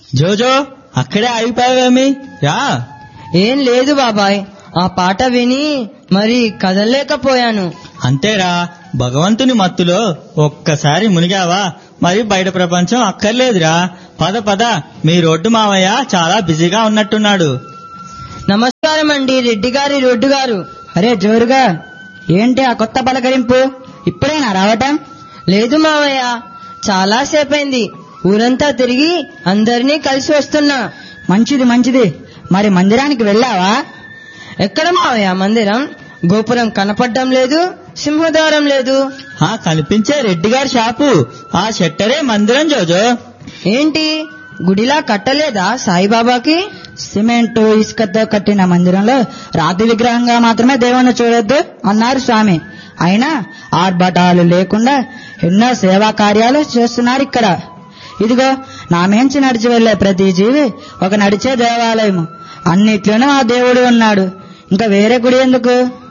జోజో అక్కడే ఆగిపోయావేమి రా ఏం లేదు బాబాయ్ ఆ పాట విని మరి కదలలేకపోయాను అంతేరా భగవంతుని మత్తులో ఒక్కసారి మునిగావా మరి బయట ప్రపంచం అక్కర్లేదురా పద పద మీ రోడ్డు మావయ్య చాలా బిజీగా ఉన్నట్టున్నాడు నమస్కారం అండి రెడ్డి గారి రోడ్డు గారు అరే జోరుగా ఏంటి ఆ కొత్త పలకరింపు ఇప్పుడేనా రావటం లేదు మావయ్య చాలా సేపైంది ఊరంతా తిరిగి అందరినీ కలిసి వస్తున్నా మంచిది మంచిది మరి మందిరానికి వెళ్ళావా ఎక్కడ మావయ్య మందిరం గోపురం కనపడడం లేదు సింహద్వారం లేదు ఆ కనిపించే రెడ్డి గారి షాపు ఆ షట్టరే మందిరం జోజో ఏంటి గుడిలా కట్టలేదా సాయిబాబాకి సిమెంట్ ఇసుకతో కట్టిన మందిరంలో రాతి విగ్రహంగా మాత్రమే దేవుణ్ణి చూడొద్దు అన్నారు స్వామి అయినా ఆర్భటాలు లేకుండా ఎన్నో సేవా కార్యాలు చేస్తున్నారు ఇక్కడ ఇదిగో నా మేంచి నడిచి వెళ్లే ప్రతి జీవి ఒక నడిచే దేవాలయము అన్నిట్లోనూ ఆ దేవుడు ఉన్నాడు ఇంకా వేరే గుడి ఎందుకు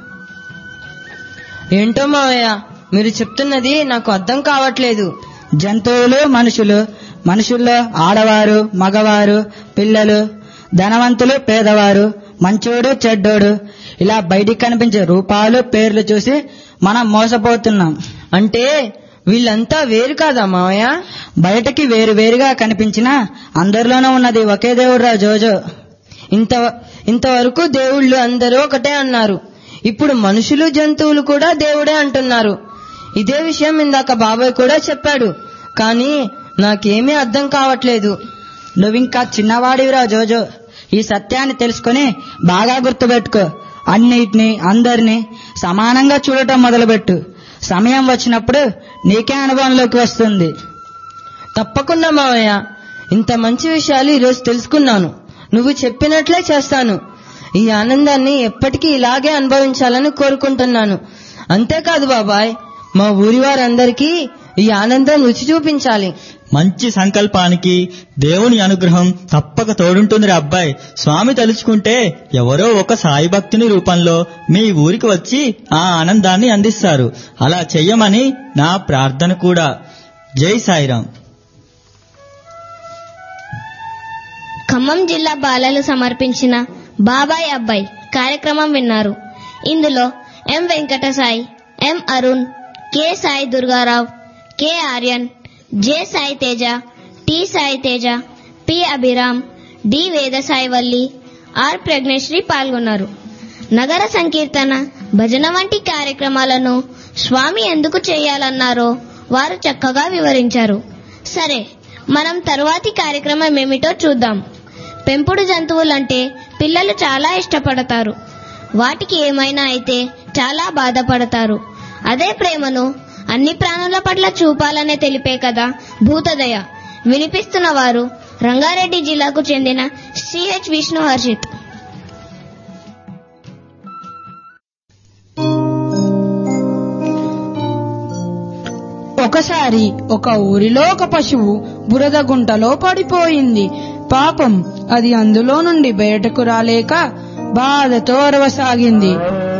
ఏంటో మావయ్య మీరు చెప్తున్నది నాకు అర్థం కావట్లేదు జంతువులు మనుషులు మనుషుల్లో ఆడవారు మగవారు పిల్లలు ధనవంతులు పేదవారు మంచోడు చెడ్డోడు ఇలా బయటికి కనిపించే రూపాలు పేర్లు చూసి మనం మోసపోతున్నాం అంటే వీళ్ళంతా వేరు కాదా మావయ్య బయటకి వేరు వేరుగా కనిపించినా అందరిలోనూ ఉన్నది ఒకే దేవుడురా జోజో ఇంత ఇంతవరకు దేవుళ్ళు అందరూ ఒకటే అన్నారు ఇప్పుడు మనుషులు జంతువులు కూడా దేవుడే అంటున్నారు ఇదే విషయం ఇందాక బాబాయ్ కూడా చెప్పాడు కానీ నాకేమీ అర్థం కావట్లేదు నువ్వింకా చిన్నవాడివిరా జోజో ఈ సత్యాన్ని తెలుసుకొని బాగా గుర్తుపెట్టుకో అన్నిటిని అందరినీ సమానంగా చూడటం మొదలుపెట్టు సమయం వచ్చినప్పుడు నీకే అనుభవంలోకి వస్తుంది తప్పకుండా మావయ్య ఇంత మంచి విషయాలు ఈరోజు తెలుసుకున్నాను నువ్వు చెప్పినట్లే చేస్తాను ఈ ఆనందాన్ని ఎప్పటికీ ఇలాగే అనుభవించాలని కోరుకుంటున్నాను అంతేకాదు బాబాయ్ మా ఊరి వారందరికీ ఈ ఆనందం రుచి చూపించాలి మంచి సంకల్పానికి దేవుని అనుగ్రహం తప్పక తోడుంటుంది అబ్బాయి స్వామి తలుచుకుంటే ఎవరో ఒక సాయి భక్తుని రూపంలో మీ ఊరికి వచ్చి ఆ ఆనందాన్ని అందిస్తారు అలా చెయ్యమని నా ప్రార్థన కూడా జై సాయిరాం ఖమ్మం జిల్లా బాలలు సమర్పించిన బాబాయ్ అబ్బాయి కార్యక్రమం విన్నారు ఇందులో M Venkatasai M Arun K Sai Durgarao K Aryan J Sai Teja T Sai Teja P Abhiram D Vedasai Valli R Pragnasri పాల్గొన్నారు నగర సంకీర్తన భజన వంటి కార్యక్రమాలను స్వామి ఎందుకు చేయాలన్నారో వారు చక్కగా వివరించారు సరే మనం తరువాతి కార్యక్రమం ఏమిటో చూద్దాం పెంపుడు జంతువులంటే పిల్లలు చాలా ఇష్టపడతారు వాటికి ఏమైనా అయితే చాలా బాధపడతారు అదే ప్రేమను అన్ని ప్రాణుల పట్ల చూపాలనే తెలిపే కదా భూతదయ వినిపిస్తున్న వారు రంగారెడ్డి జిల్లాకు చెందిన సిహెచ్ విష్ణు హర్షిత్ ఒకసారి ఒక ఊరిలో ఒక పశువు బురద గుంటలో పడిపోయింది పాపం అది అందులో నుండి బయటకు రాలేక బాధతో అరవసాగింది